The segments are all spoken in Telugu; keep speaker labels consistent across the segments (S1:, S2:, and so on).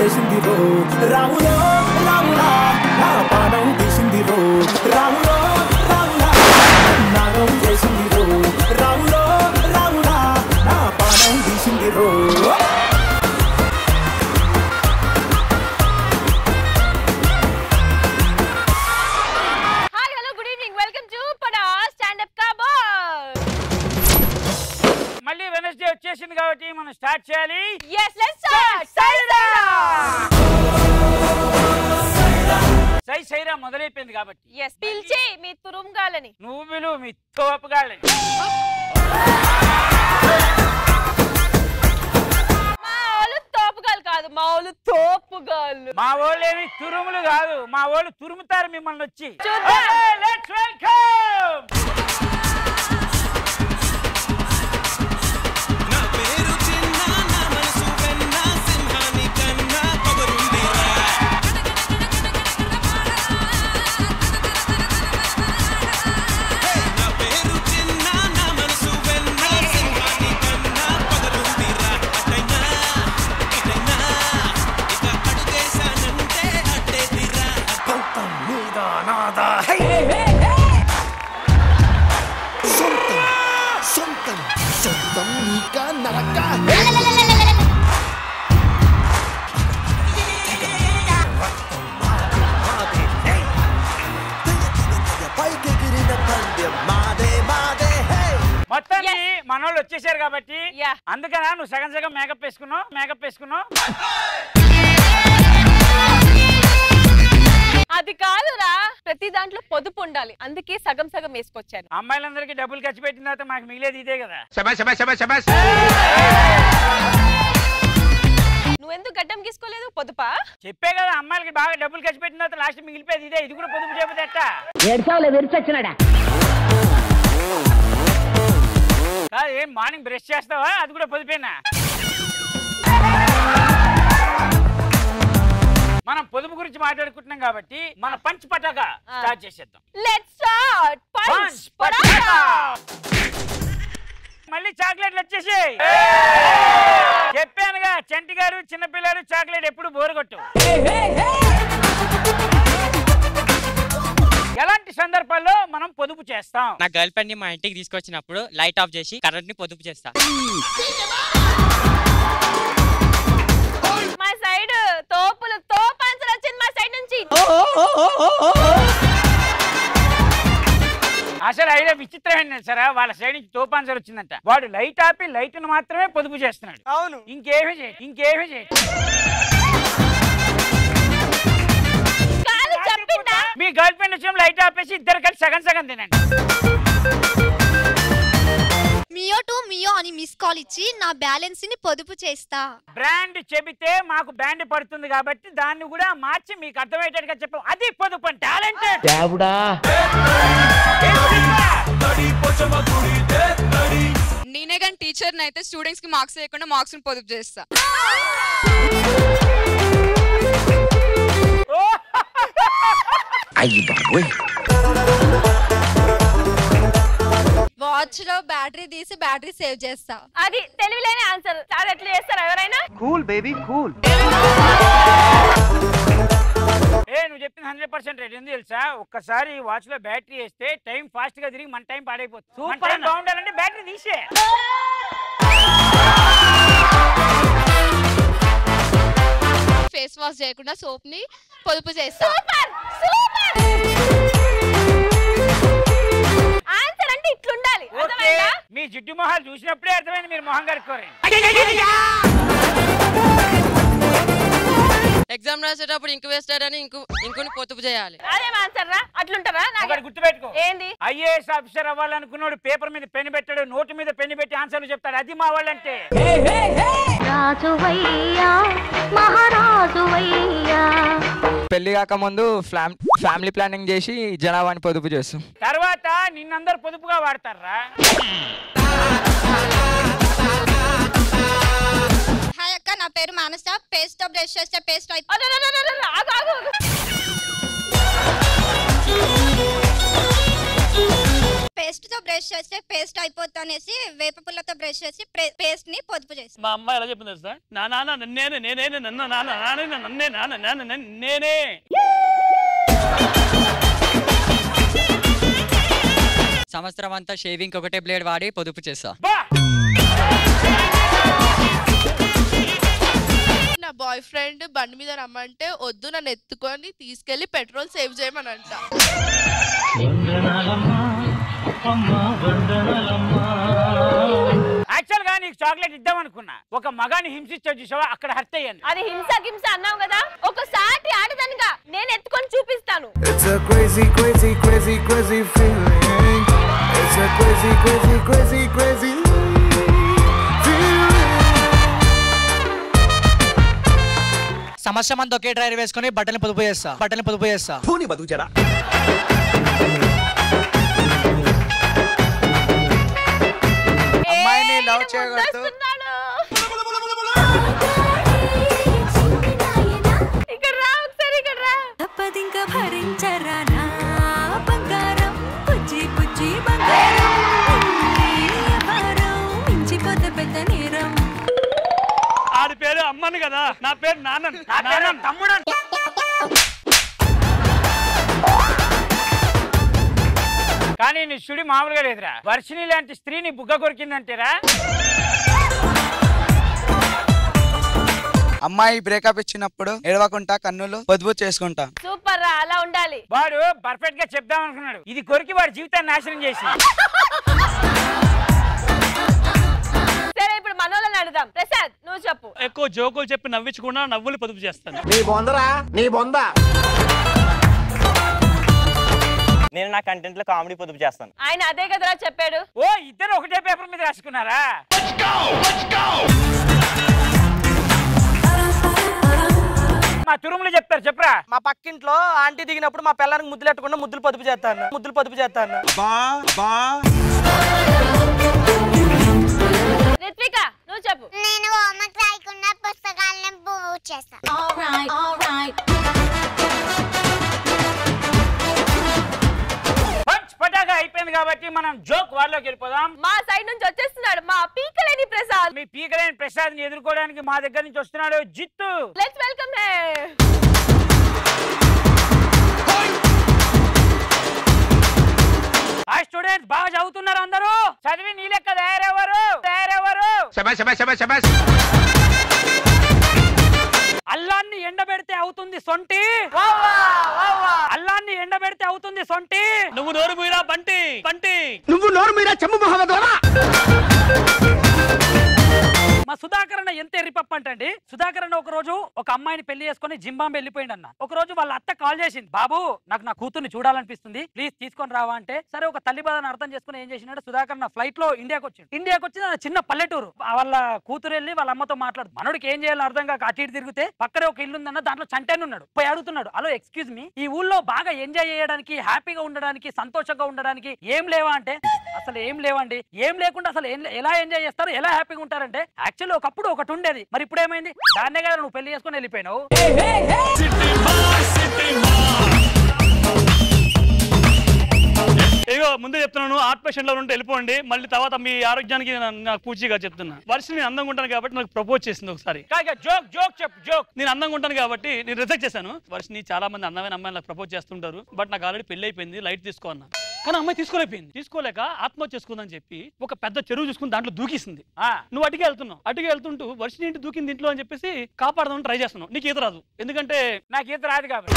S1: చేసింది రో రాములో రాములా నా పానం తీసింది రో రాములో రాములా నాగం చేసింది రో రాములో రాములా నా పానం తీసింది రో
S2: hi hello good evening welcome to పడా స్టాండ్ అప్ కాబోల్
S3: మళ్ళీ వెనస్డే వచ్చేసింది కాబట్టి మనం స్టార్ట్ చేయాలి
S2: yes let's start సైరా
S3: సై సైరా మొదలైపోయింది కాబట్టి
S2: yes పిలిచే మీ తురుంగాలని
S3: నువ్వు పిలువు మీ తోపుగాళ్ళని
S2: మా వాళ్ళు తోపుగాలు కాదు మా వాళ్ళు తోపుగాళ్ళు
S3: మా వాళ్ళు ఏమి తురుములు కాదు మా వాళ్ళు తురుముతారు మిమ్మల్ని వచ్చి
S2: చూద్దాం.
S3: లెట్స్ వెల్కమ్
S4: నా పేరు చిన్న నా మనసు వెన్న సింహాని కన్నా పొగరుందిరా హే! నా పేరు చిన్న నా మనసు వెన్న సింహాని కన్నా పొగరుందిరా అటైనా ఇటైనా ఇక అడుగేశానంటే అడ్డేదిరా
S5: సొంతం సొంతం సొంతం నీక నరక పైకెగిరిన పందెం మాదే మాదే హే
S3: మొత్తాన్ని మనోళ్ళు వచ్చేసారు కాబట్టి
S2: Yeah.
S3: అందుకనా నువ్వు సగం సగం మేకప్ వేసుకున్నావు మేకప్ వేసుకున్నావు
S2: అది కాదురా ప్రతి దాంట్లో పొదుపు ఉండాలి అందుకే సగం సగం వేసుకొచ్చాను
S3: అమ్మాయిలందరికీ డబ్బులు ఖర్చు పెట్టిన తర్వాత మాకు మిగిలేది ఇదే కదా
S2: నువ్వెందుకు గడ్డం గీసుకోలేదు పొదుపా
S3: చెప్పే కదా అమ్మాయిలకి బాగా డబ్బులు ఖర్చు పెట్టిన తర్వాత లాస్ట్ మిగిలిపోయేది ఇదే ఇది కూడా పొదుపు చేయకపోతే ఎట్టా
S6: ఏడ్చావులే విరిచొచ్చినాడా
S3: కాదు ఏం మార్నింగ్ బ్రష్ చేస్తావా అది కూడా పొదుపేనా మనం పొదుపు గురించి మాట్లాడుకుంటున్నాం కాబట్టి మన పంచ్ పటాక స్టార్ట్ చేసేద్దాం
S2: let's start punch
S3: punch
S2: paratha
S3: pataka మళ్ళీ చాక్లెట్లు వచ్చేసి చెప్పానుగా చంటి గారు చిన్నపిల్లలు చాక్లెట్ ఎప్పుడు బోరగొట్టు ఎలాంటి సందర్భాల్లో మనం పొదుపు చేస్తాం
S7: నా గర్ల్ ఫ్రెండ్ ని మా ఇంటికి తీసుకొచ్చినప్పుడు లైట్ ఆఫ్ చేసి కరెంట్ ని పొదుపు చేస్తా
S2: మా సైడ్ తోపులు తోపాన్సర్ వచ్చింది మా సైడ్ నుంచి
S3: అసలు ఐడియా విచిత్రం ఏంటంటే సరే వాళ్ళ సైడ్ నుంచి తోపాన్సర్ వచ్చిందంట వాడు లైట్ ఆపి లైట్ మాత్రమే పొదుపు చేస్తున్నాడు అవును ఇంకేమీ చేయ ఇంకేమీ చేయ
S2: కాదు చెప్పిందా
S3: మీ గర్ల్ ఫ్రెండ్ వచ్చిన లైట్ ఆపేసి ఇద్దరు కలిసి సగం సగం తినండి
S8: మియో టు మియో అని మిస్ కాల్ ఇచ్చి నా బ్యాలెన్స్ ని పొదుపు చేస్తా
S3: బ్రాండ్ చెబితే మాకు బ్యాండ్ పడుతుంది కాబట్టి దాన్ని కూడా మార్చి మీకు అర్థమయ్యేటట్టుగా చెప్పాం అది పొదుపు టాలెంటెడ్
S6: దేవుడా
S9: నేనే కానీ టీచర్ని అయితే స్టూడెంట్స్ కి మార్క్స్ వేయకుండా మార్క్స్ పొదుపు చేస్తా
S5: అయ్యి బాబోయ్
S8: వాచ్ లో బ్యాటరీ తీసి బ్యాటరీ సేవ్ చేస్తా
S2: అది తెలివిలేని ఆన్సర్ చాలా ఎట్లా చేస్తారు ఎవరైనా
S3: ఏ నువ్వు చెప్పింది హండ్రెడ్ పర్సెంట్ రేట్ ఎందుకు తెలుసా ఒక్కసారి వాచ్ లో బ్యాటరీ వేస్తే టైం ఫాస్ట్ గా తిరిగి మన టైం పాడైపోతుంది మన టైం బాగుండాలంటే బ్యాటరీ తీసే
S9: ఫేస్ వాష్ చేయకుండా సోప్ ని పొదుపు చేస్తా
S2: సూపర్ సూపర్ ఆన్సర్ అంటే ఇట్లుండాలి
S3: ఓకే
S2: అర్థమైందా
S3: మీ జిడ్డు మొహాలు చూసినప్పుడే అర్థమైంది మీరు మొహం కడుక్కోరండి
S7: ఎగ్జామ్ రాసేటప్పుడు ఇంకు వేస్తాడని ఇంకు ఇంకుని పొదుపు చేయాలి
S2: అదేం ఆన్సర్ రా అట్లుంటారా నాకు
S3: ఒకటి గుర్తుపెట్టుకో
S2: ఏంది
S3: ఐఏఎస్ ఆఫీసర్ అవ్వాలనుకున్నాడు పేపర్ మీద పెన్ పెట్టాడు నోటు మీద పెన్ పెట్టి ఆన్సర్లు చెప్తాడు అది మా వాళ్ళంటే
S10: రాజువయ్యా మహారాజువయ్యా
S11: పెళ్లి కాకముందు ఫ్లామ్ ఫ్యామిలీ ప్లానింగ్ చేసి జనాభాని పొదుపు చేస్తాం
S3: తర్వాత నిన్నందరు పొదుపుగా వాడతారా
S8: హాయ్ అక్క నా పేరు మానస పేస్ట్ తో బ్రష్ చేస్తే పేస్ట్
S2: అరే, అరే, అరే, అరే, అరే, ఆగు, ఆగు, ఆగు.
S8: పేస్ట్ తో బ్రష్ బ్రష్ చేస్తే పేస్ట్ అయిపోతుంది అనేసి వేప పుల్లతో బ్రష్ చేసి పేస్ట్ ని పొదుపు చేసి
S10: మా అమ్మాయి ఎలా చెప్పింది తెలుసా నా నాన్న నేనే నేనే నన్ను నాన్న నాన్న నన్నే నాన్న నాన్న నన్ను నేనే
S7: సంవత్సరం అంతా షేవింగ్ ఒకటే బ్లేడ్ వాడి పొదుపు చేస్తా
S9: నా బాయ్ ఫ్రెండ్ బండి మీద రమ్మంటే వద్దు నన్ను ఎత్తుకొని తీసుకెళ్లి పెట్రోల్ సేవ్ చేయమని అంట
S3: యాక్చువల్ గా నీకు చాక్లెట్ ఇద్దాం అనుకున్నా ఒక మగాన్ని హింసించావు చూసావా అక్కడ హర్ట్ అయ్యాను
S2: అది హింస హింస అన్నావు కదా ఒకసారి ఆడదానిగా నేను ఎత్తుకొని చూపిస్తాను
S1: It's a crazy, crazy, crazy, crazy feeling. It's a crazy, crazy, crazy, crazy
S12: సంవత్సరం అంతా ఒకే డ్రైవర్ వేసుకొని బట్టలు పొదుపు చేస్తా బట్టలు పొదుపు చేస్తా
S5: పూని బతుకు జరా
S12: అమ్మాయిని లవ్ చేయకూడదు
S2: ఇక్కడ రా ఒకసారి ఇక్కడ రా
S13: తప్పదింక భరించరా నా బంగారం పుచ్చి పుచ్చి బంగారం వ్యాపారం మించిపోతే పెద్ద నేరం
S10: ఆడి పేరు అమ్మను కదా నా పేరు నాన్న
S3: నాన్న తమ్ముడు కానీ నీ సుడి మామూలుగా లేదురా వర్షిణి లాంటి స్త్రీని బుగ్గ కొరికిందంటేరా
S11: అమ్మాయి బ్రేకప్ ఇచ్చినప్పుడు ఎడవకుంటా కన్నులు పొదుపు చేసుకుంటా
S2: సూపర్ రా అలా ఉండాలి
S3: వాడు పర్ఫెక్ట్ గా చెప్దాం అనుకున్నాడు ఇది కొరికి వాడి జీవితాన్ని నాశనం చేసి
S2: సరే ఇప్పుడు మనోళ్ళని అడుగుదాం ప్రసాద్ నువ్వు చెప్పు
S10: ఎక్కువ జోకులు చెప్పి నవ్వించకుండా నవ్వులు పొదుపు చేస్తాను
S5: నీ బొందరా నీ బొంద
S14: నేను నా కంటెంట్ లో కామెడీ పొదుపు చేస్తాను
S2: ఆయన అదే కదరా చెప్పాడు
S3: ఓ ఇద్దరు ఒకటే పేపర్ మీద రాసుకున్నారా మా తురుములు చెప్తారు చెప్పరా
S15: మా పక్కింట్లో ఆంటీ దిగినప్పుడు మా పిల్లనికి ముద్దులు ఎట్టకుండా ముద్దులు పొదుపు చేస్తాను ముద్దులు పొదుపు చేస్తాను
S5: బా బా
S2: రిత్విక నువ్వు చెప్పు
S16: నేను హోంవర్క్ రాయకుండా పుస్తకాలను పూజ చేస్తాను
S3: పంచ్ పటాగా అయిపోయింది కాబట్టి మనం జోక్ వాళ్ళలోకి వెళ్ళిపోదాం
S2: మా సైడ్ నుంచి వచ్చేస్తున్నాడు మా పీకలేని ప్రసాద్
S3: మీ పీకలేని ప్రసాద్ ని ఎదుర్కోవడానికి మా దగ్గర నుంచి వస్తున్నాడు జిత్తు
S2: లెట్స్ వెల్కమ్ హే
S3: ఆ స్టూడెంట్స్ బాగా చదువుతున్నారు అందరూ చదివి నీ లెక్క తయారెవరు తయారెవరు అల్లాన్ని ఎండబెడితే అవుతుంది సొంటి అల్లాన్ని ఎండబెడితే అవుతుంది సొంటి
S10: నువ్వు నోరు మీరా బంటి బంటి
S5: నువ్వు నోరు మీరా చెమ్ము మహమ్మద్
S3: మా సుధాకర్ అన్న ఎంత ఎర్రిపప్పు అంటండి సుధాకర్ అన్న ఒక రోజు ఒక అమ్మాయిని పెళ్లి చేసుకుని జింబాంబే వెళ్ళిపోయింది అన్న ఒక రోజు వాళ్ళ అత్త కాల్ చేసింది బాబు నాకు నా కూతుర్ని చూడాలనిపిస్తుంది ప్లీజ్ తీసుకొని రావా అంటే సరే ఒక తల్లి బాధను అర్థం చేసుకుని ఏం చేసినాడు సుధాకర్ నా ఫ్లైట్ లో ఇండియాకి వచ్చింది ఇండియాకి వచ్చి అది చిన్న పల్లెటూరు ఆ వాళ్ళ కూతురు వెళ్ళి వాళ్ళ అమ్మతో మాట్లాడు మనోడికి ఏం చేయాలో అర్థం కాక అటు ఇటు తిరిగితే పక్కనే ఒక ఇల్లు ఉందన్న దాంట్లో చంటేన్ ఉన్నాడు పోయి అడుగుతున్నాడు హలో ఎక్స్క్యూజ్ మీ ఈ ఊళ్ళో బాగా ఎంజాయ్ చేయడానికి హ్యాపీగా ఉండడానికి సంతోషంగా ఉండడానికి ఏం లేవా అంటే అసలు ఏం లేవండి ఏం లేకుండా అసలు ఏం లే- ఎలా ఎంజాయ్ చేస్తారు ఎలా హ్యాపీగా ఉంటారంటే యాక్చువల్లీ ఒకప్పుడు ఒకటి ఉండేది మరి ఇప్పుడు ఏమైంది దాన్నే కదా నువ్వు పెళ్లి చేసుకొని వెళ్ళిపోయినావు
S10: ఇగో ముందే చెప్తున్నాను హార్ట్ పేషెంట్ లో ఉంటే వెళ్ళిపోండి మళ్ళీ తర్వాత మీ ఆరోగ్యానికి నేను నాకు పూచిగా చెప్తున్నా వర్షం నేను అందంగా ఉంటాను కాబట్టి నాకు ప్రపోజ్ చేసింది ఒకసారి
S3: జోక్ జోక్ చెప్పు జోక్
S10: నేను అందంగా ఉంటాను కాబట్టి నేను రిజెక్ట్ చేశాను వర్షిని చాలా మంది అందమైన అమ్మాయిలు నాకు ప్రపోజ్ చేస్తుంటారు బట్ నాకు ఆల్రెడీ పెళ్లి అయిపోయింది లైట్ తీసుకో అన్నా కానీ అమ్మాయి తీసుకోలేకపోయింది తీసుకోలేక ఆత్మహత్య చేసుకుందని చెప్పి ఒక పెద్ద చెరువు చూసుకుని దాంట్లో దూకిసింది నువ్వు అటుకే వెళ్తున్నావు అటుకే వెళ్తుంటూ వర్షిని ఏంటి దూకింది ఇంట్లో అని చెప్పేసి కాపాడదామని ట్రై చేస్తున్నావు నీకు ఈత రాదు ఎందుకంటే
S3: నాకు ఈత రాదు కాబట్టి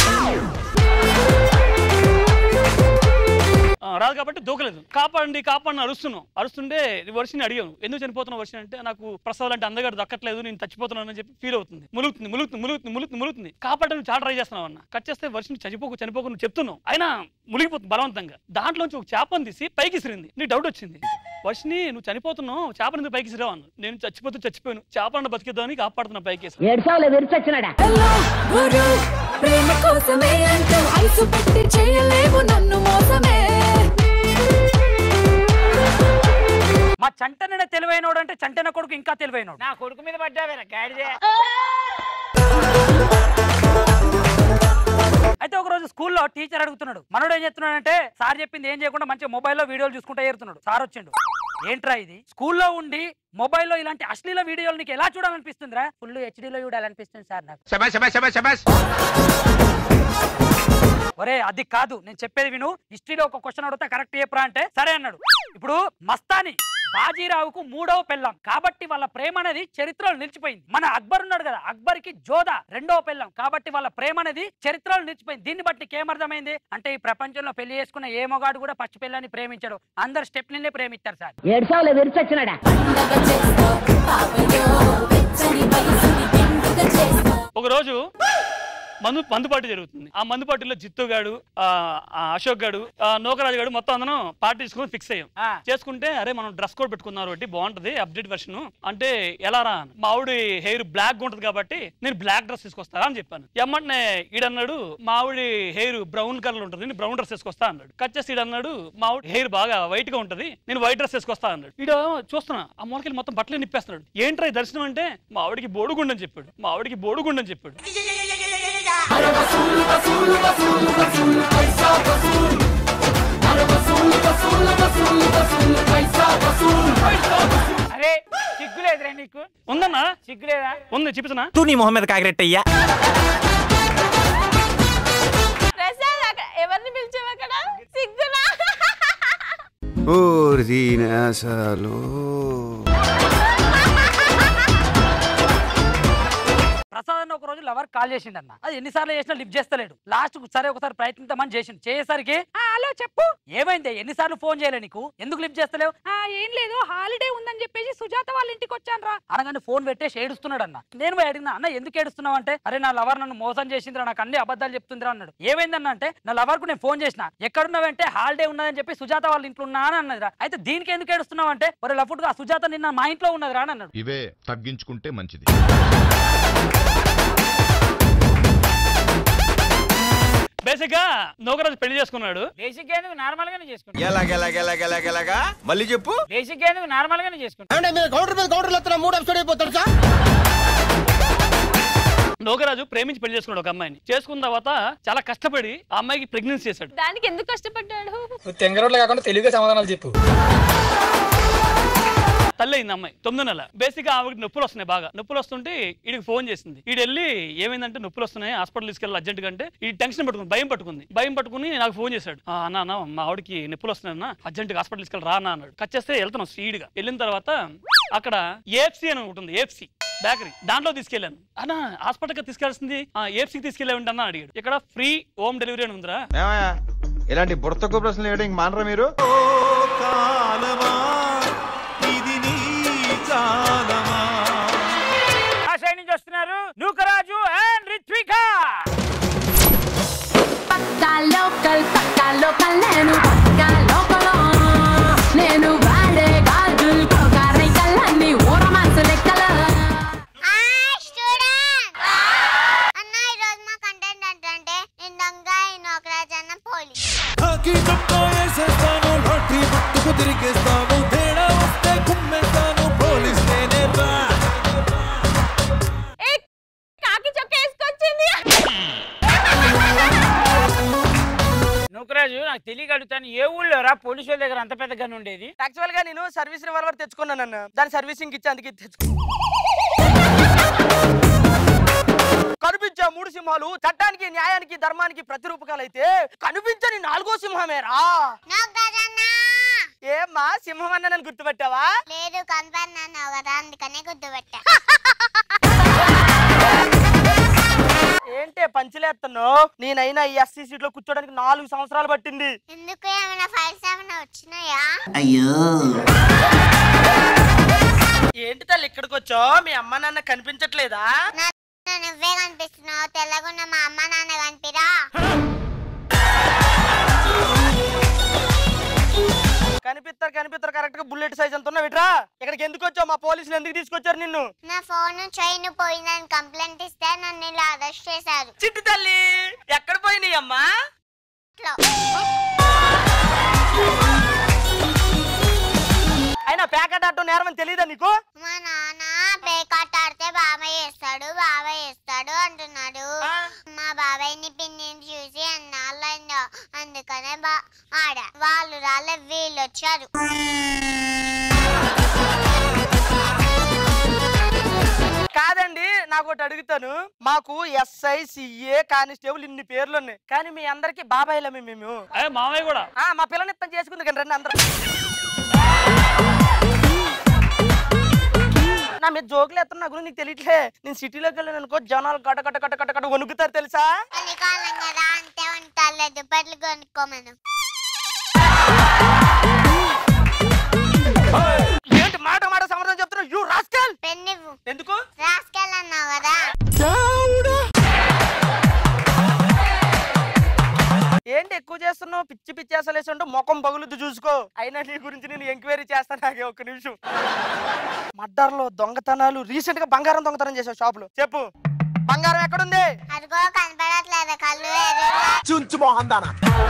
S10: ఆ, రాదు కాబట్టి దూకలేదు కాపాడండి కాపాడని అరుస్తున్నావు అరుస్తుంటే వర్షిని అడిగాను ఎందుకు చనిపోతున్న వర్షం అంటే నాకు ప్రసవాలు అంటే అందగాడు దక్కట్లేదు నేను చచ్చిపోతున్నాను అని చెప్పి ఫీల్ అవుతుంది ములుగుతుంది ములుగుతుంది ములుగుతుంది ములుగుతుంది ములుగుతుంది కాపాడని చాలా ట్రై చేస్తున్నావు అన్న కట్ చేస్తే వర్షం చచ్చిపోకు చనిపోకు నువ్వు చెప్తున్నావు అయినా మునిగిపోతుంది బలవంతంగా దాంట్లోంచి ఒక చేపను తీసి పైకి ఇసిరింది నీ డౌట్ వచ్చింది వర్షిని నువ్వు చనిపోతున్నావు చేపను ఎందుకు పైకి ఇసిరావు అన్న నేను చచ్చిపోతూ చచ్చిపోయాను చేపలను బతికిద్దామని కాపాడుతున్నా పైకి ఇసిరాను.
S13: ఏడ్చావులే విరిచొచ్చినాడా
S17: గురు ప్రేమ కోసమే అంటూ ఐసు పెట్టి చేయలేవు నన్ను మోసమే
S3: మా చంటన తెలివైనోడు అంటే చంటన కొడుకు ఇంకా తెలివైనోడు నా కొడుకు మీద పడ్డావేరా గాడిదే అయితే ఒక రోజు స్కూల్లో టీచర్ అడుగుతున్నాడు మనోడు ఏం చేస్తున్నాడంటే సార్ చెప్పింది ఏం చేయకుండా మంచిగా మొబైల్లో వీడియోలు చూసుకుంటూ ఏరుతున్నాడు సార్ వచ్చిండు ఏంట్రా ఇది స్కూల్లో ఉండి మొబైల్లో ఇలాంటి అశ్లీల వీడియోలు నీకు ఎలా చూడాలనిపిస్తుందిరా ఫుల్ హెచ్డీలో చూడాలనిపిస్తుంది సార్ నాకు
S5: శబాష్ శబాష్ శబాష్ శబాష్
S3: ఒరే అది కాదు నేను చెప్పేది విను హిస్టరీలో ఒక క్వశ్చన్ అడుగుతా కరెక్ట్ చెప్పరా అంటే సరే అన్నాడు ఇప్పుడు మస్తాని బాజీరావుకు మూడవ పెళ్ళం కాబట్టి వాళ్ళ ప్రేమ అనేది చరిత్రలో నిలిచిపోయింది మన అక్బర్ ఉన్నాడు కదా అక్బర్ కి జోదా రెండవ పెళ్ళం కాబట్టి వాళ్ళ ప్రేమ అనేది చరిత్రలో నిలిచిపోయింది దీన్ని బట్టి ఏమర్థమైంది అంటే ఈ ప్రపంచంలో పెళ్లి చేసుకున్న ఏ మొగాడు కూడా పచ్చి పిల్లని ప్రేమించాడు అందరు స్టెప్ నిన్నే ప్రేమిస్తారు సార్
S6: ఏడ్సావులే విరిచొచ్చినాడా
S10: ఒక రోజు మందు మందు పార్టీ జరుగుతుంది ఆ మందు పార్టీలో జిత్తు గాడు ఆ, ఆ అశోక్ గాడు ఆ, నూకరాజు గాడు మొత్తం అందరం పార్టీ చేసుకుని ఫిక్స్ అయ్యాం చేసుకుంటే అరే మనం డ్రెస్ కోడ్ పెట్టుకున్నారు ఒకటి బాగుంటది అప్డేట్ వెర్షన్ అంటే ఎలా రా అని. మా ఆవిడ హెయిర్ బ్లాక్ ఉంటది కాబట్టి నేను బ్లాక్ డ్రెస్ తీసుకొస్తారా అని చెప్పాను ఎమ్మంటే ఈడన్నాడు మా ఆవిడ హెయిర్ బ్రౌన్ కలర్ ఉంటుంది నేను బ్రౌన్ డ్రెస్ వేసుకొస్తా అన్నాడు కట్ చేసి ఈడన్నాడు మా ఆవిడ హెయిర్ బాగా వైట్ గా ఉంటది నేను వైట్ డ్రెస్ వేసుకొస్తా అన్నాడు ఈడ చూస్తున్నా ఆ మూలకెళ్ళి మొత్తం బట్టలు నిప్పేస్తున్నాడు ఏంట్రా ఈ దర్శనం అంటే మా ఆవిడకి బోడుగుండని చెప్పాడు మా ఆవిడకి బోడుగుండని చెప్పాడు
S3: అరే సిగ్గులేదురా నీకు
S10: ఉందన్నా
S3: సిగ్గులేదా
S10: ఉంది చూపించనా
S14: తూ నీ మొహం మీద కాకిరెట్టయ్యా
S2: ప్రసాద్ అక్కడ ఎవరిని పిలిచావు అక్కడ సిగ్గునా
S18: అసలు
S3: ప్రసాద్ అన్న ఒక రోజు లవర్ కాల్ చేసిండన్న అది ఎన్నిసార్లు చేసినా లిఫ్ట్ చేస్తలేడు లాస్ట్ సరే ఒకసారి ప్రయత్నిద్దామని చేసిండు చేసేసరికి "ఆ, హలో చెప్పు ఏమైంది ఎన్నిసార్లు ఫోన్ చేయలే నీకు ఎందుకు లిఫ్ట్ చేస్తలేవు "ఆ, ఏం లేదు హాలిడే ఉందని చెప్పేసి సుజాత వాళ్ళ ఇంటికి వచ్చాను రా అనగానే ఫోన్ పెట్టేసి ఏడుస్తున్నాడు అన్న నేను పోయి అడిగినా అన్న ఎందుకు ఏడుస్తున్నావు అంటే అరే నా లవర్ నన్ను మోసం చేసిందిరా నాకు అన్ని అబద్ధాలు చెప్తుందిరా అన్నాడు ఏమైందన్న అంటే నా లవర్ కు నేను ఫోన్ చేసిన ఎక్కడున్నావంటే హాలిడే ఉన్నదని చెప్పి సుజాత వాళ్ళ ఇంట్లో ఉన్నా అని అన్నదిరా అయితే దీనికి ఎందుకు ఏడుస్తున్నావు అంటే ఒరే లఫుట్ ఆ సుజాత నిన్న మా ఇంట్లో ఉన్నదిరా అని అన్నాడు
S19: ఇవే తగ్గించుకుంటే మంచిది
S10: బేసిక్ గా నూకరాజు పెళ్లి చేసుకున్నాడు
S3: బేసిక్ ఎందుకు నార్మల్ గానే చేసుకుంటా
S5: ఎలాగెలాగెలాగెలాగెలాగా మళ్ళీ చెప్పు
S3: బేసిక్ ఎందుకు నార్మల్ గానే చేసుకుంటా
S5: అంటే మీరు కౌంటర్ మీద కౌంటర్లు వస్తున్నా మూడు ఎపిసోడ్ అయిపోతాడు సార్
S10: నూకరాజు ప్రేమించి పెళ్లి చేసుకున్నాడు ఒక అమ్మాయిని చేసుకున్న తర్వాత చాలా కష్టపడి ఆ అమ్మాయికి ప్రెగ్నెన్సీ చేశాడు
S2: దానికి ఎందుకు కష్టపడ్డాడు
S12: తెంగరోడ్లు కాకుండా తెలుగుగా సమాధానాలు చెప్పు
S10: తల్లి అయింది అమ్మాయి తొమ్మిది నెల బేసిక్ గా ఆవిడకి నొప్పులు వస్తున్నాయి బాగా నొప్పులు వస్తుంటే వీడికి ఫోన్ చేసింది వీడు వెళ్ళి ఏమైందంటే నొప్పులు వస్తున్నాయి హాస్పిటల్ తీసుకెళ్ళి అర్జెంట్ కంటే ఈ టెన్షన్ పట్టుకుంది భయం పట్టుకుంది భయం పట్టుకుని నాకు ఫోన్ చేశాడు "ఆ, అన్న అన్న మా ఆవిడకి నొప్పులు వస్తున్నాయి అన్న అర్జెంట్ గా హాస్పిటల్ తీసుకెళ్ళి రా అన్న అన్నాడు కట్ చేస్తే వెళ్తున్నాం స్పీడ్ గా వెళ్ళిన తర్వాత అక్కడ ఏఎఫ్సి అని ఒకటి ఉంది ఏఎఫ్సి బేకరీ దాంట్లో తీసుకెళ్ళాను అన్న హాస్పిటల్కి తీసుకెళ్లాల్సింది ఏఎఫ్సికి తీసుకెళ్ళామంటే అన్న అడిగాడు ఇక్కడ ఫ్రీ హోమ్ డెలివరీ అని ఉందిరా
S18: ఏమయ్యా ఇలాంటి బుడతకు ప్రశ్నలు వేయడం ఇంక మానరా మీరు
S4: ఇది నీ కాలమా
S3: ఆ సైడ్ నుంచి వస్తున్నారు నూకరాజు అండ్ రిత్విక
S17: పక్కా లోకల్ పక్కా లోకల్ నేను పక్కా లోకల్ నేను వాడే గాజులు కోకారై కళ్ళన్ని ఊర మనసు లెక్కలు
S16: అన్న ఈ రోజు మా కంటెంట్ ఏంటంటే నేను దొంగ ఈ నోకరాజ్ అన్న పోలీస్
S4: హాకీ డబ్బా వేసేస్తాను లాటరీ పట్టుకు తిరిగేస్తాను తేడా వస్తే కుమ్మేస్తాను పోలీస్ నేనే రా
S2: ఏ కాకి చొక్క వేసుకొచ్చింది
S3: నూకరాజు నాకు తెలియక అడుగుతాను ఏ ఊళ్ళో రా పోలీసు వాళ్ళ దగ్గర అంత పెద్ద గన్ ఉండేది
S15: యాక్చువల్ గా నేను సర్వీస్ రివాల్వర్ తెచ్చుకున్నాను అన్న దాని సర్వీసింగ్ ఇచ్చి అందుకే తెచ్చుకున్నా కనిపించే మూడు సింహాలు చట్టానికి న్యాయానికి ధర్మానికి ప్రతిరూపకాలైతే కనిపించని నాలుగో సింహమేరా ఏమ్మా సింహం అన్న నన్ను గుర్తుపెట్టావా
S16: లేదు కనపడినావు కదా అందుకనే గుర్తుపెట్టా
S15: ఏంటే పంచలేస్తున్నావు నేనైనా ఈ ఎస్సీ సీట్ లో కూర్చోడానికి నాలుగు సంవత్సరాలు పట్టింది
S16: ఎందుకు ఏమైనా ఫైల్స్ ఏమైనా వచ్చినాయా
S15: అయ్యో ఏంటి తల్లి ఇక్కడికి వచ్చో మీ అమ్మ నాన్న కనిపించట్లేదా
S16: నా నువ్వే కనిపిస్తున్నావు తెల్లగున్న మా అమ్మ నాన్న కనిపిరా
S15: కనిపిస్తారు కనిపిస్తారు కరెక్ట్ గా బుల్లెట్ సైజ్ అంత ఉన్నావు ఇట్రా ఇక్కడికి ఎందుకు వచ్చావు మా పోలీసులు ఎందుకు తీసుకొచ్చారు నిన్ను
S16: నా ఫోన్ చైన్ పోయిందని కంప్లైంట్ ఇస్తే నన్ను ఇలా అరెస్ట్ చేశారు
S15: చిట్టి తల్లి ఎక్కడ పోయినాయి అమ్మా అయినా ప్యాకెట్ ఆటో నేరం అని తెలియదా నీకు
S16: మా నాన్న పేకాట ఆడితే బాబాయ్ చేస్తాడు బాబాయ్ చేస్తాడు అంటున్నాడు మా బాబాయ్ని పిన్నిని చూసి ఎన్నాళ్ళైందో అందుకనే బా ఆడ వాళ్ళు రాలే వీళ్ళు వచ్చారు
S15: కాదండి నాకు ఒకటి అడుగుతాను మాకు ఎస్ఐ సిఏ కానిస్టేబుల్ ఇన్ని పేర్లు ఉన్నాయి కానీ మీ అందరికి బాబాయ్లమే మేము
S10: అదే మామయ్య కూడా
S15: ఆ, మా పిల్లని ఇత్తనం చేసుకుంది కానీ రండి అందరూ నా మీద జోకులు ఎత్తున్నా నా గురించి నీకు తెలియట్లే నేను సిటీలోకి వెళ్ళాను అనుకో జనాలు గట గట గట గట గట వణుకుతారు తెలుసా
S16: చలికాలం కదా అంతే ఉంటారులే దుప్పట్లు కొనుక్కోమను
S15: ఏంటి మాట మాట సమాధానం చెప్తున్నావు యూ రాస్కల్
S16: పెన్నివ్వు
S15: ఎందుకు
S16: రాసుకెళ్ళి అన్నావు కదా
S15: ఏంటి ఎక్కువ చేస్తున్నావు పిచ్చి పిచ్చి అసలు వేసి ముఖం పగులుద్దు చూసుకో అయినా నీ గురించి నేను ఎంక్వైరీ చేస్తాను నాకే ఒక్క నిమిషం మడ్డర్లో దొంగతనాలు రీసెంట్ గా బంగారం దొంగతనం చేసావు షాప్ లో చెప్పు బంగారం ఎక్కడుంది
S16: అదిగో కనపడట్లేదు కళ్ళు ఎదురుగా
S15: చుంచు మోహందానా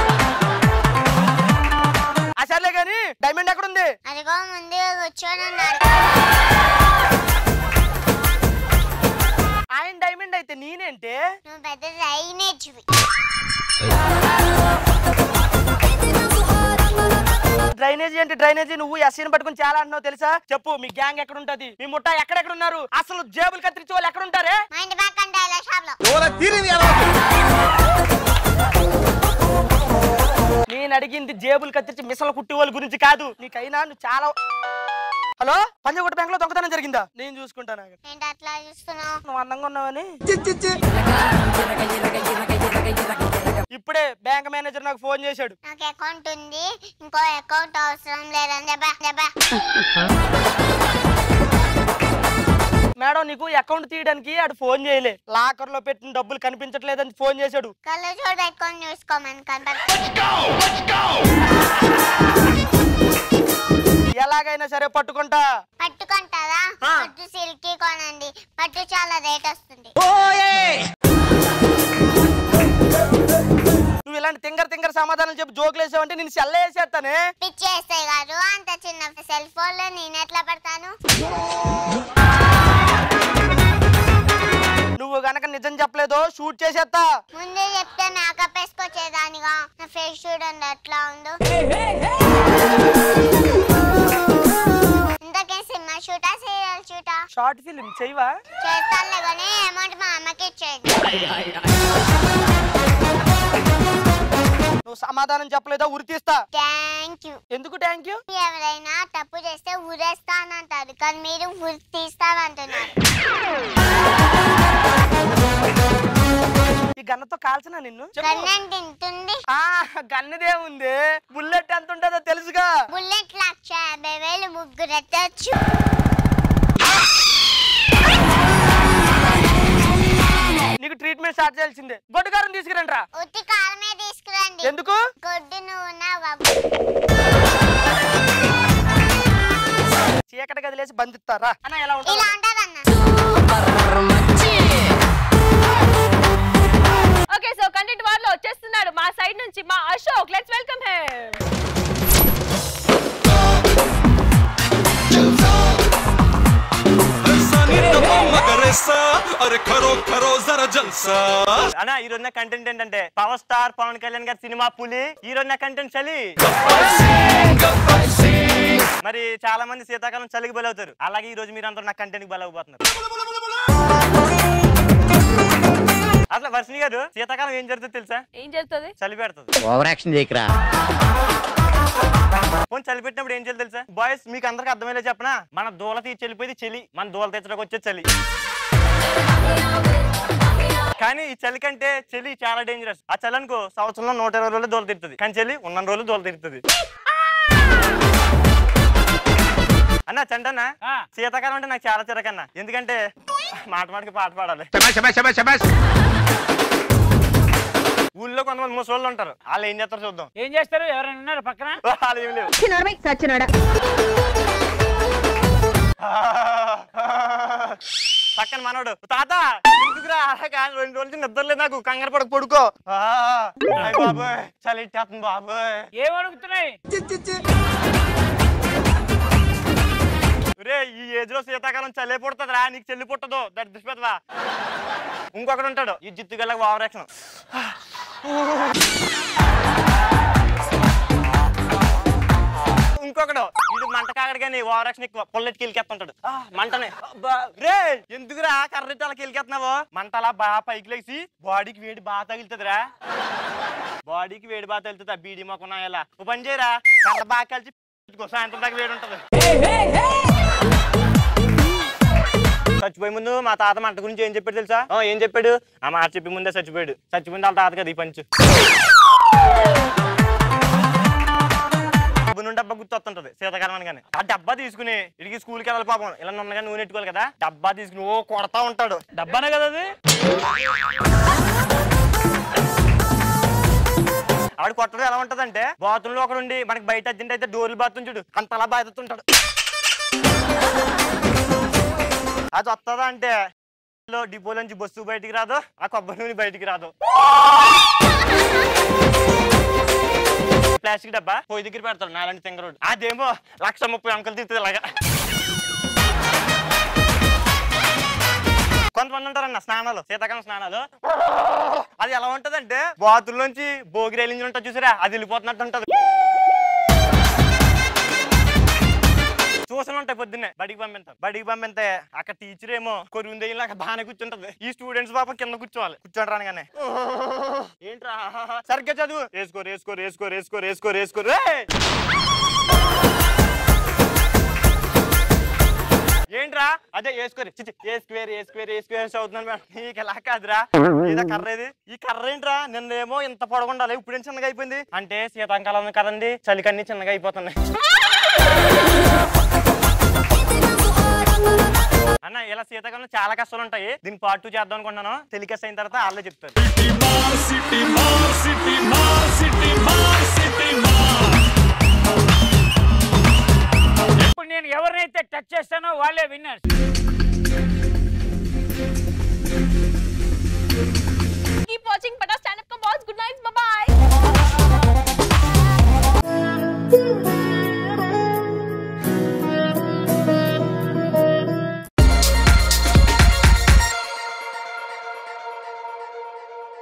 S15: సర్లే గాని డైమండ్ ఎక్కడుంది
S16: అదిగో ముందుగా కూర్చొని ఉన్నాడు
S15: ఆయన డైమండ్ అయితే నేనేంటే
S16: నువ్వు పెద్ద డ్రైనేజ్వి
S15: డ్రైనేజీ అంటే డ్రైనేజీ నువ్వు ఎస్సీని పట్టుకుని చాలా అంటున్నావు తెలుసా చెప్పు మీ గ్యాంగ్ ఎక్కడ ఉంటది మీ ముఠా ఎక్కడెక్కడ ఉన్నారు అసలు జేబులు కత్తిరించే వాళ్ళు ఎక్కడ ఉంటారే
S16: మా ఇంటి పక్కన టైలర్ షాప్ లో
S15: నేను అడిగింది జేబులు కత్తిరించి మిసలు కుట్టి వాళ్ళ గురించి కాదు నీకైనా నువ్వు చాలా హలో పంజగుట్ట బ్యాంక్ లో దొంగతనం జరిగిందా నేను చూసుకుంటాను ఆగు.
S16: ఏంటి అట్లా చూస్తున్నావు
S15: నువ్వు అందంగా ఉన్నావని ఇప్పుడే బ్యాంక్ మేనేజర్ నాకు ఫోన్ చేశాడు
S16: నాకు అకౌంట్ ఉంది ఇంకో అకౌంట్ అవసరం లేదని చెప్పా చెప్పా
S15: మేడం నీకు అకౌంట్ తీయడానికి ఆడు ఫోన్ చేయలే లాకర్ లో పెట్టిన డబ్బులు కనిపించట్లేదని ఫోన్ చేశాడు
S16: కళ్ళు చూడు పెట్టుకొని చూసుకోమని కనపడ
S15: ఎలాగైనా సరే పట్టుకుంటా
S16: పట్టుకుంటారా పట్టు సిల్కీ కొనండి పట్టు చాలా రేట్ వస్తుంది
S15: నువ్వు ఇలాంటి తింగర తింగర సమాధానం చెప్పి జోకులు వేసావంటే నేను సెల్ల వేసేస్తానే
S16: పిచ్చి వేస్తాయి గారు అంత చిన్న సెల్ ఫోన్ లో నేను ఎట్లా పడతాను
S15: నువ్వు గనక నిజం చెప్పలేదో షూట్ చేసేస్తా
S16: ముందే చెప్తే మేకప్ వేసుకొచ్చేదానిగా నా ఫేస్ చూడండి ఎట్లా ఉందో ఇంతకే సినిమా షూటా సీరియల్ షూటా
S15: షార్ట్ ఫిల్మ్ చెయ్యవా
S16: చేస్తానులే కానీ అమౌంట్ మా అమ్మకి ఇచ్చేయండి
S15: నువ్వు సమాధానం చెప్పలేదో ఉరి తీస్తా
S16: థ్యాంక్ యూ
S15: ఎందుకు థ్యాంక్ యూ
S16: ఎవరైనా తప్పు చేస్తే ఊరేస్తానంటారు కానీ మీరు ఊరి తీస్తానంటున్నారు
S15: ఈ గన్నతో కాల్చనా నిన్ను
S16: గన్నం తింటుంది
S15: ఆ గన్నదే ఉంది బుల్లెట్ ఎంత ఉంటుందో తెలుసుగా
S16: బుల్లెట్ లక్ష యాభై వేలు ముగ్గురు ఎత్తచ్చు
S15: నీకు ట్రీట్మెంట్ స్టార్ట్ చేయాల్సిందే గొడ్డుగారం తీసుకురండి రా
S16: ఉత్తి కాలమే తీసుకురండి
S15: ఎందుకు
S16: గొడ్డు నువ్వు ఉన్నావు
S15: చీకటి గదిలేసి బంధిస్తారా అన్న ఎలా ఉంటుంది
S16: ఇలా ఉంటదన్న
S2: ఓకే సో కంటెంట్ వార్ లో వచ్చేస్తున్నాడు మా సైడ్ నుంచి మా అశోక్ లెట్స్ వెల్కమ్ హిమ్
S4: अरे करो करो जरा जलसा
S14: అన్న ఈ రోజు నా కంటెంట్ ఏంటంటే పవర్ స్టార్ పవన్ కళ్యాణ్ గారి సినిమా పులి ఈ రోజు నా కంటెంట్ చలి మరి చాలా మంది శీతాకాలం చలికి బలవుతారు అలాగే ఈ రోజు మీరు అందరూ నా కంటెంట్ కి బలవబోతున్నారు అసలు వర్షిణి గారు శీతాకాలం ఏం జరుగుతుంది తెలుసా
S2: ఏం జరుగుతుంది
S14: చలి పెడుతుంది
S20: ఓవర్ యాక్షన్ చేయకరా
S14: పోనీ చలి పెట్టినప్పుడు ఏం చేయాలి తెలుసా బాయ్స్ మీకు అందరికి అర్థమయ్యేలా చెప్పనా మన దూల తీసి వెళ్ళిపోయింది చలి మన దూల తెచ్చడానికి వచ్చే చలి కానీ ఈ చలి కంటే చలి చాలా డేంజరస్ ఆ చలి అనుకో సంవత్సరంలో నూట ఇరవై రోజులు దూల తిరుగుతుంది కానీ చలి ఉన్న రోజులు దూల తిరుగుతుంది అన్న చంటన్నా శీతాకాలం అంటే నాకు చాలా చిరకన్నా ఎందుకంటే మాట మాటకి పాట పాడాలి ఊళ్ళో కొంతమంది ముసోళ్ళు ఉంటారు వాళ్ళు ఏం చేస్తారో చూద్దాం
S3: ఏం చేస్తారు ఎవరైనా ఉన్నారు పక్కన
S14: వాళ్ళు ఏం లేవు
S6: సచ్చినాడా
S14: పక్కన మనోడు తాత ఎందుకురా అలాగా రెండు రోజులు నిద్ర లేదు నాకు కంగారు పడక పడుకో ఆ, అయ్ బాబోయ్ చలి ఇట్టేస్తుంది బాబోయ్
S3: ఏం అడుగుతున్నాయి
S14: రే ఈ ఏజ్ లో శీతాకాలం చల్లే పుడుతుందిరా నీకు చెల్లి పుట్టదు దరిద్రపెదవా ఇంకొకడు ఉంటాడు ఈ జిత్తు గల ఓవరాక్షన్ ఇంకొకడు ఇది మంట కాగడు కానీ ఓవరాక్షన్ ఎక్కువ పొల్లెట్కి వెళ్ళికెత్తుంటాడు ఆ, మంటనే అబ్బా, రే ఎందుకురా కర్రెట్టి అలా వెళ్ళికెత్తున్నావు మంట అలా బాగా పైకి లేచి బాడీకి వేడి బాగా తగులుతుందిరా బాడీకి వేడి బాగా తగులుతుంది ఆ బీడీ మొక్కన ఎలా ఓ పని చేయరా కర్ర బాగా కలిసి పెట్టుకో, సాయంత్రం దాకా వేడి ఉంటది చచ్చిపోయే ముందు మా తాత మంట గురించి ఏం చెప్పాడు తెలుసా ఆ, ఏం చెప్పాడు ఆ మాట చెప్పి ముందే చచ్చిపోయాడు చచ్చిపోయింది వాళ్ళ తాత కదా ఈ పంచు డబ్బు నుండి డబ్బా గుర్తొస్తుంటది శీతాకాలం అనగానే ఆ డబ్బా తీసుకుని ఇడికి స్కూల్కి వెళ్ళాలి పాపం ఇలా ఉన్నగా నూనె ఎట్టుకోవాలి కదా డబ్బా తీసుకుని ఓ కొడతా ఉంటాడు
S10: డబ్బానే కదా అది
S14: ఆవిడ కొట్టడం ఎలా ఉంటదంటే బాత్రూమ్ లో ఒకడు ఉండి మనకి బయట అర్జెంట్ అయితే డోర్లు బాత్రూమ్ చూడు అంతలా బాధతుంటాడు అది వస్తుందా అంటే లో డిపో నుంచి బస్సు బయటికి రాదు ఆ కొబ్బరి నూనె బయటికి రాదు ప్లాస్టిక్ డబ్బా పోయి దగ్గర పెడతాడు నాలాంటి తింగరోడు అదేమో లక్ష ముప్పై అంకలు తిరుగుతుంది ఇలాగా కొంతమంది ఉంటారన్న స్నానాలు శీతాకాలం స్నానాలు అది ఎలా ఉంటదంటే బాతుల నుంచి భోగి రైలు ఇంజిన్ ఉంటుంది చూసారా అది వెళ్ళిపోతున్నట్టు ఉంటది చూసిన ఉంటాయి పొద్దున్నే బడికి పంపిస్తాం బడికి పంపితే అక్కడ టీచర్ ఏమో కొరువు లాగా బాగానే కూర్చుంటది ఈ స్టూడెంట్స్ పాప కింద కూర్చోవాలి కూర్చోండి రానగానే ఏంట్రా సరిగ్గా చదువు వేసుకోరు వేసుకోరు వేసుకోరు వేసుకోరు వేసుకోరు వేసుకోరు ఏయ్! ఏంట్రా అదే ఏ స్క్వేర్ చిచి A square A square A square చదువుతున్నాను మేడం నీకు ఎలా కాదురా ఇదా కర్ర ఇది ఈ కర్ర ఏంట్రా నిన్నేమో ఇంత పొడగుండాలి ఇప్పుడు ఏం చిన్నగా అయిపోయింది అంటే శీతాకాలం కదండి చలికన్నీ చిన్నగా అయిపోతున్నాయి అన్న ఇలా శీతాకాలంలో చాలా కష్టాలు ఉంటాయి దీనికి పార్ట్ టూ చేద్దాం అనుకుంటున్నాను టెలికాస్ట్ అయిన తర్వాత వాళ్ళే చెప్తారు
S3: ఇప్పుడు నేను ఎవరినైతే టచ్ చేస్తానో వాళ్ళే విన్నర్స్
S2: కీప్ వాచింగ్ పటా స్టాండ్